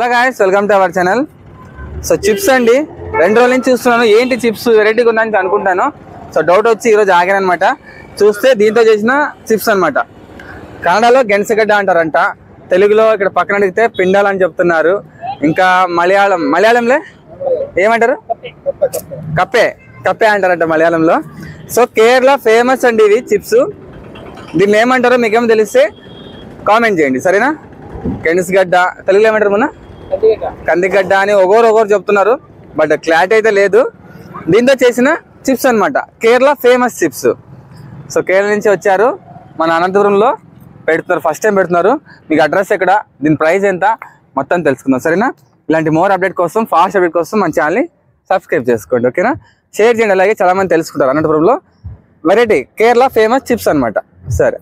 Hello guys welcome to our channel so chips అండి రెండు రోజుల నుంచి చూస్తున్నాను ఏంటి చిప్స్ వెరైటీగా ఉందని అనుకుంటాను సో డౌట్ వచ్చి ఈరోజు ఆగాను అనమాట చూస్తే దీంతో చేసిన చిప్స్ అన్నమాట కన్నడలో గెన్సగడ్డ అంటారంట తెలుగులో ఇక్కడ పక్కన అడిగితే పిండాల్ అని చెప్తున్నారు ఇంకా మలయాళం మలయాళంలో ఏమంటారు కప్పే కప్పే అంటారంట మలయాళంలో సో కేరళ ఫేమస్ అండి ఇవి చిప్స్ దీన్ని ఏమంటారో మీకేమో తెలిస్తే కామెంట్ చేయండి సరేనా గడ్డ తెలుగులో ఏమంటారు మొన్న కందిగడ్డ అని ఒకరు ఒకరు చెప్తున్నారు బట్ క్లారిటీ అయితే లేదు దీంతో చేసిన చిప్స్ అన్నమాట Kerala famous chips so Kerala నుంచి వచ్చారు మన అనంతపురంలో పెడుతున్నారు ఫస్ట్ టైం పెడుతున్నారు మీకు అడ్రస్ ఎక్కడ దీని ప్రైస్ ఎంత మొత్తం తెలుసుకుందాం సరేనా ఇలాంటి మోర్ అప్డేట్ కోసం ఫాస్ట్ అప్డేట్ కోసం మన ఛానల్ని సబ్స్క్రైబ్ చేసుకోండి ఓకేనా షేర్ చేయండి అలాగే చాలా మంది తెలుసుకుంటారు అనంతపురంలో వెరైటీ కేరళ ఫేమస్ చిప్స్ అన్నమాట సరే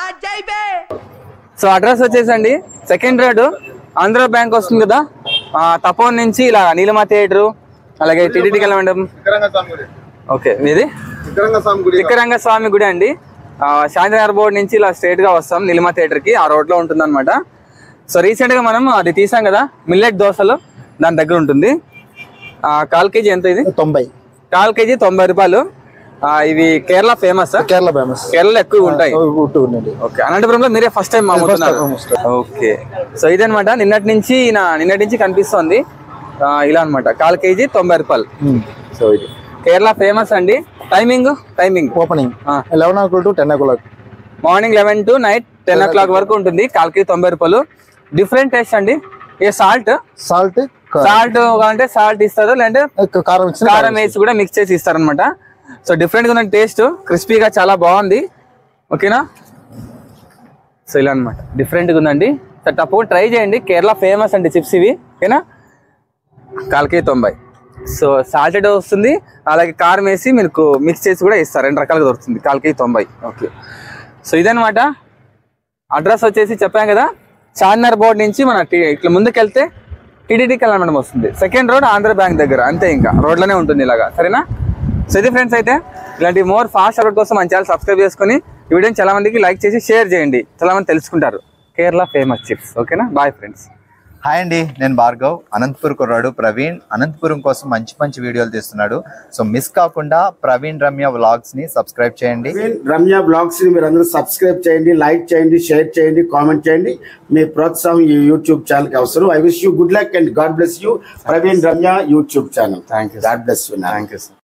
సో అడ్రస్ వచ్చేసండి సెకండ్ రోడ్ ఆంధ్ర బ్యాంక్ వస్తుంది కదా ఆ, తపోన్ నుంచి ఇలా నీలమా థియేటర్ అలాగే టీటీడీకి వెళ్ళమండం ఓకే మీది తిక్కరంగ స్వామి గుడి అండి ఆ, శాంతినగర్ బోర్డ్ నుంచి ఇలా స్ట్రైట్ గా వస్తాం నీలిమా థియేటర్ కి ఆ రోడ్ లో ఉంటుంది అనమాట సో రీసెంట్ గా మనం అది తీసాం కదా మిల్లెట్ దోశలు దాని దగ్గర ఉంటుంది ఆ, కాల్ కేజీ ఎంత ఇది తొంభై కాల్ కేజీ తొంభై రూపాయలు ఆ, ఇవి కేరళ ఫేమస్ కేరళ ఫేమస్ కేరళలో ఎక్కువ ఉంటాయి గుట్టు ఉండండి ఓకే అనంతపురంలో మీరే ఫస్ట్ టైం అమ్ముతున్నారు time అమ్ముతున్నారు. ఓకే సో ఇదనమాట నిన్నటి నుంచి నా నిన్నటి నుంచి కనిపిస్తోంది ఆ, ఇలా అన్నమాట కాల్ కేజీ తొంభై రూపాయలు సో ఇది కేరళ ఫేమస్ అండి timing timing opening eleven o'clock to ten o'clock morning eleven to night ten o'clock వరకు ఉంటుంది కాల్ కేజీ తొంభై రూపాయలు డిఫరెంట్ టేస్ట్ అండి ఏ సాల్ట్ సాల్ట్ సాల్ట్ అంటే సాల్ట్ ఇస్తారు లేదంటే కారం ఇచ్చిన కారం వేసి కూడా మిక్స్ చేసి ఇస్తారనమాట సో డిఫరెంట్ గా ఉన్న టేస్ట్ క్రిస్పీగా చాలా బాగుంది ఓకేనా సో ఇలా అనమాట డిఫరెంట్ గా ఉందండి సో తప్పకుండా ట్రై చేయండి కేరళ ఫేమస్ అండి చిప్స్ ఇవి ఓకేనా కాలకి తొంభై సో సాల్టెడ్ వస్తుంది అలాగే కారం వేసి మీకు మిక్స్ చేసి కూడా ఇస్తారు రెండు రకాలుగా దొరుకుతుంది కాలకి తొంభై ఓకే సో ఇదనమాట అడ్రస్ వచ్చేసి చెప్పాం కదా చార్మినార్ బోర్డ్ నుంచి మన టీ- ఇట్లా ముందుకెళ్తే టీడీడీ కళ్యాణం వస్తుంది సెకండ్ రోడ్ ఆంధ్ర బ్యాంక్ దగ్గర అంతే ఇంకా రోడ్లోనే ఉంటుంది ఇలాగా సరేనా సో ఇది ఫ్రెండ్స్ అయితే ఇలాంటి మోర్ ఫాస్ట్ అప్డేట్ కోసం మన ఛానల్ సబ్స్క్రైబ్ చేసుకొని ఈ వీడియోని చాలా మందికి లైక్ చేసి షేర్ చేయండి చాలా మంది తెలుసుకుంటారు కేరళ ఫేమస్ చిప్స్ ఓకేనా బాయ్ ఫ్రెండ్స్ హాయ్ అండి నేను భార్గవ్ అనంతపూర్ కుర్రాడు ప్రవీణ్ అనంతపురం కోసం మంచి మంచి వీడియోలు తీస్తున్నాడు సో మిస్ కాకుండా ప్రవీణ్ రమ్య వ్లాగ్స్ ని సబ్స్క్రైబ్ చేయండి ప్రవీణ్ రమ్య బ్లాగ్స్ ని మీరు అందరూ సబ్స్క్రైబ్ చేయండి లైక్ చేయండి షేర్ చేయండి కామెంట్ చేయండి మీ ప్రోత్సాహం ఈ యూట్యూబ్ ఛానల్ కి అవసరం I wish you good luck and God bless you Praveen Ramya YouTube channel Thank you, sir. God bless you thank you sir